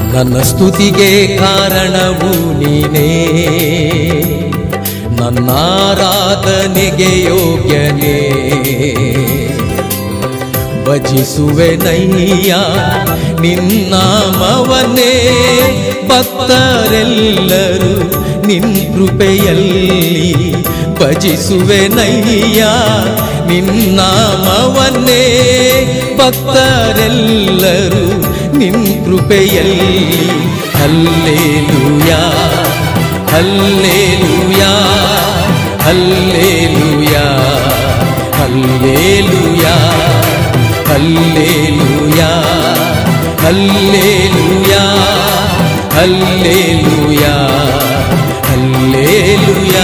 ನನ್ನ ಸ್ತುತಿಗೆ ಕಾರಣವು ನೀನೇ ನನ್ನಾರಾಧನೆಗೆ ಯೋಗ್ಯನೇ ಭಜಿಸುವೆ ನಯ್ಯ ನಿನ್ನಾಮವನ್ನೇ ಭಕ್ತರೆಲ್ಲರೂ ನಿನ್ ಕೃಪೆಯಲ್ಲಿ ಭಜಿಸುವೆ ನಯ್ಯ ನಿನ್ನಾಮವನ್ನೇ ಭಕ್ತರೆಲ್ಲರೂ ನಿನ್ ಕೃಪೆಯಲ್ಲಿ hallelujah hallelujah hallelujah hallelujah hallelujah hallelujah hallelujah hallelujah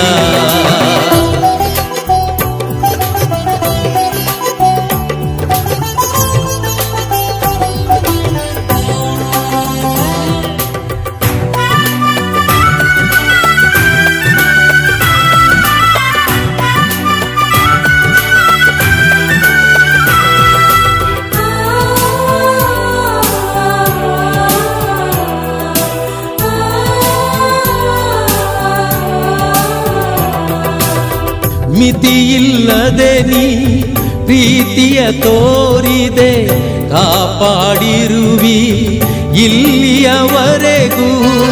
ಮಿತಿಯಿಲ್ಲದೆ ನೀ ಪ್ರೀತಿಯ ತೋರಿದೆ ಕಾಪಾಡಿರುವಿ ಇಲ್ಲಿಯವರೆಗೂ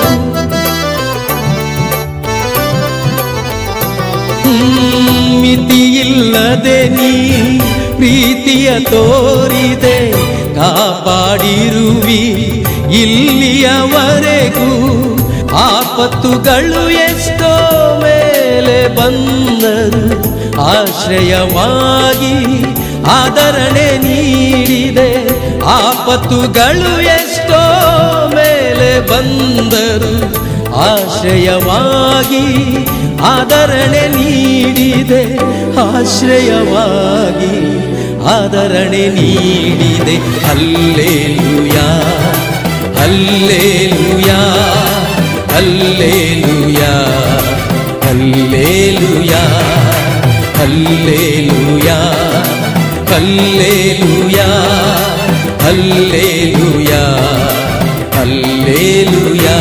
ಹ್ಮ್, ಮಿತಿಯಿಲ್ಲದೆ ನೀ ಪ್ರೀತಿಯ ತೋರಿದೆ ಕಾಪಾಡಿರುವಿ ಇಲ್ಲಿಯವರೆಗೂ ಆಪತ್ತುಗಳು ಎಷ್ಟೋ ಮೇಲೆ ಬಂದರು ಆಶ್ರಯವಾಗಿ ಆದರಣೆ ನೀಡಿದೆ ಆಪತ್ತುಗಳು ಎಷ್ಟೋ ಮೇಲೆ ಬಂದರು ಆಶ್ರಯವಾಗಿ ಆದರಣೆ ನೀಡಿದೆ ಆಶ್ರಯವಾಗಿ ಆದರಣೆ ನೀಡಿದೆ ಅಲ್ಲೇಲುಯಾ ಅಲ್ಲೇಲುಯಾ ಅಲ್ಲೇಲುಯಾ ಅಲ್ಲೇಲುಯಾ ಅಲ್ಲೇಲುಯಾ ಅಲ್ಲೇಲುಯಾ ಅಲ್ಲೇಲುಯಾ ಅಲ್ಲೇಲುಯಾ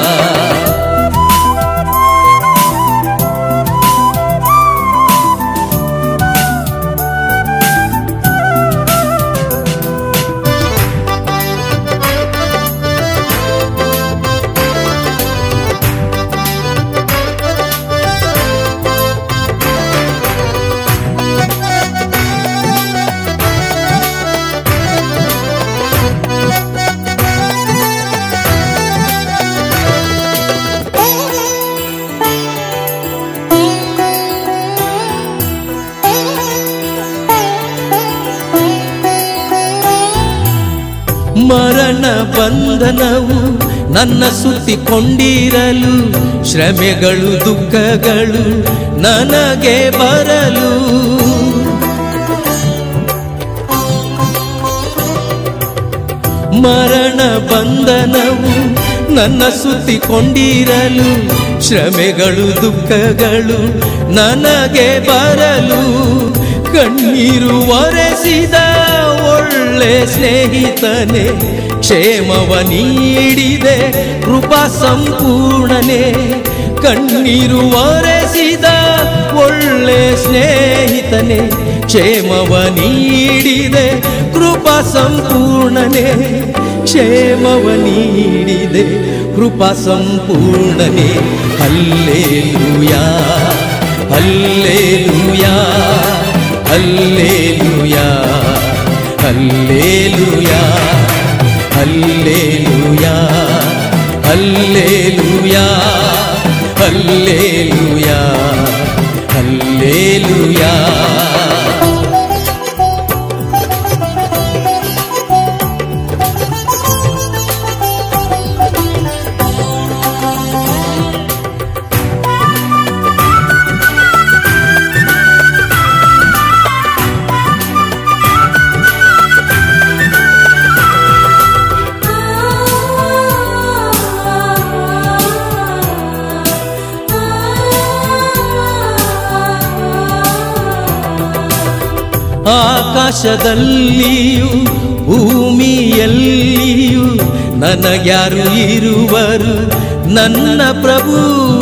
ಮರಣ ಬಂಧನವು ನನ್ನ ಸುತ್ತಿಕೊಂಡಿರಲು ಶ್ರಮೆಗಳು ದುಃಖಗಳು ನನಗೆ ಬರಲು ಮರಣ ಬಂಧನವು ನನ್ನ ಸುತ್ತಿಕೊಂಡಿರಲು ಶ್ರಮೆಗಳು ದುಃಖಗಳು ನನಗೆ ಬರಲು ಕಣ್ಣೀರು ಒರೆಸಿದ ಒಳ್ಳೆ ಸ್ನೇಹಿತನೇ ಕ್ಷೇಮವ ನೀಡಿದೆ ಕೃಪಾ ಸಂಪೂರ್ಣನೆ ಕಣ್ಣೀರು ಒರೆಸಿದ ಒಳ್ಳೆ ಸ್ನೇಹಿತನೇ ಕ್ಷೇಮವ ನೀಡಿದೆ ಕೃಪಾ ಸಂಪೂರ್ಣನೆ ಕ್ಷೇಮವ ನೀಡಿದೆ ಕೃಪಾ ಸಂಪೂರ್ಣನೆ ಅಲ್ಲೇಲುಯಾ ಅಲ್ಲೇಲುಯಾ ಅಲ್ಲೇಲುಯಾ ಅಲ್ಲೇಲುಯಾ ಅಲ್ಲೇಲುಯಾ ಅಲ್ಲೇಲುಯಾ ಅಲ್ಲೇಲುಯಾ ಅಲ್ಲೇಲುಯಾ ಆಕಾಶದಲ್ಲಿಯೂ ಭೂಮಿಯಲ್ಲಿಯೂ ನನಗ್ಯಾರು ಇರುವರು ನನ್ನ ಪ್ರಭು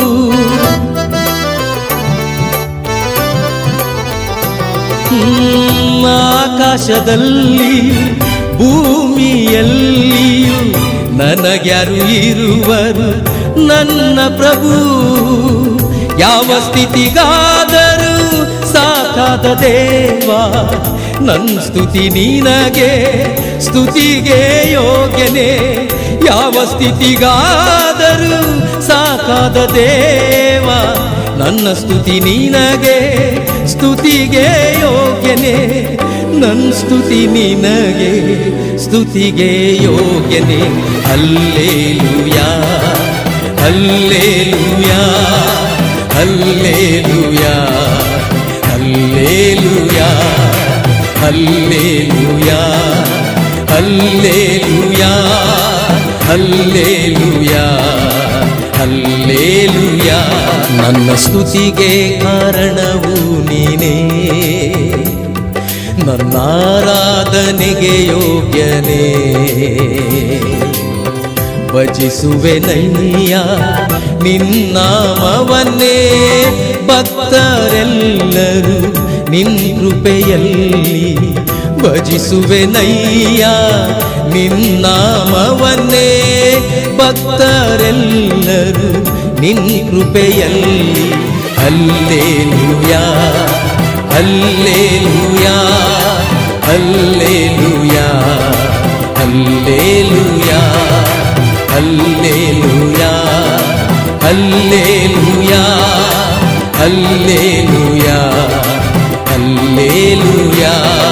ಹ್ಮ್, ಆಕಾಶದಲ್ಲಿ ಭೂಮಿಯಲ್ಲಿಯೂ ನನಗ್ಯಾರು ಇರುವರು ನನ್ನ ಪ್ರಭು ಯಾವ ಸ್ಥಿತಿಗಾದರೂ ಸಾಕಾದ ದೇವ ನನ್ನ ಸ್ತುತಿ ನಿನಗೆ ಸ್ತುತಿಗೆ ಯೋಗ್ಯನೇ ಯಾವ ಸ್ಥಿತಿಗಾದರೂ ಸಾಕಾದ ದೇವ ನನ್ನ ಸ್ತುತಿ ನಿನಗೆ ಸ್ತುತಿಗೆ ಯೋಗ್ಯನೇ ನನ್ನ ಸ್ತುತಿ ನಿನಗೆ ಸ್ತುತಿಗೆ ಯೋಗ್ಯನೇ ಅಲ್ಲೇಲುಯಾ ಅಲ್ಲೇಲುಯಾ ಅಲ್ಲೇಲುಯಾ ಅಲ್ಲೇಲುಯಾ ಅಲ್ಲೇಲುಯಾ ಅಲ್ಲೇಲುಯಾ ಅಲ್ಲೇಲುಯಾ ಅಲ್ಲೇಲುಯಾ ನನ್ನ ಸ್ತುತಿಗೆ ಕಾರಣವು ನೀನೇ ನನ್ನಾರಾಧನೆಗೆ ಯೋಗ್ಯನೇ ಭಜಿಸುವೆ ನಯ್ಯ ನಿನ್ನಾಮವನ್ನೇ ಭಕ್ತರೆಲ್ಲರೂ ನಿನ್ ಕೃಪೆಯಲ್ಲಿ ಭಜಿಸುವೆ ನಯ್ಯ ನಿನ್ನಾಮವನ್ನೇ ಭಕ್ತರೆಲ್ಲರೂ ನಿನ್ ಕೃಪೆಯಲ್ಲಿ ಅಲ್ಲೇಲುಯಾ ಅಲ್ಲೇಲುಯಾ ಅಲ್ಲೇಲುಯಾ ಅಲ್ಲೇಲುಯಾ ಅಲ್ಲೇಲುಯಾ ಅಲ್ಲೇಲುಯಾ ಅಲ್ಲೇಲುಯಾ ಅಲ್ಲೇಲುಯಾ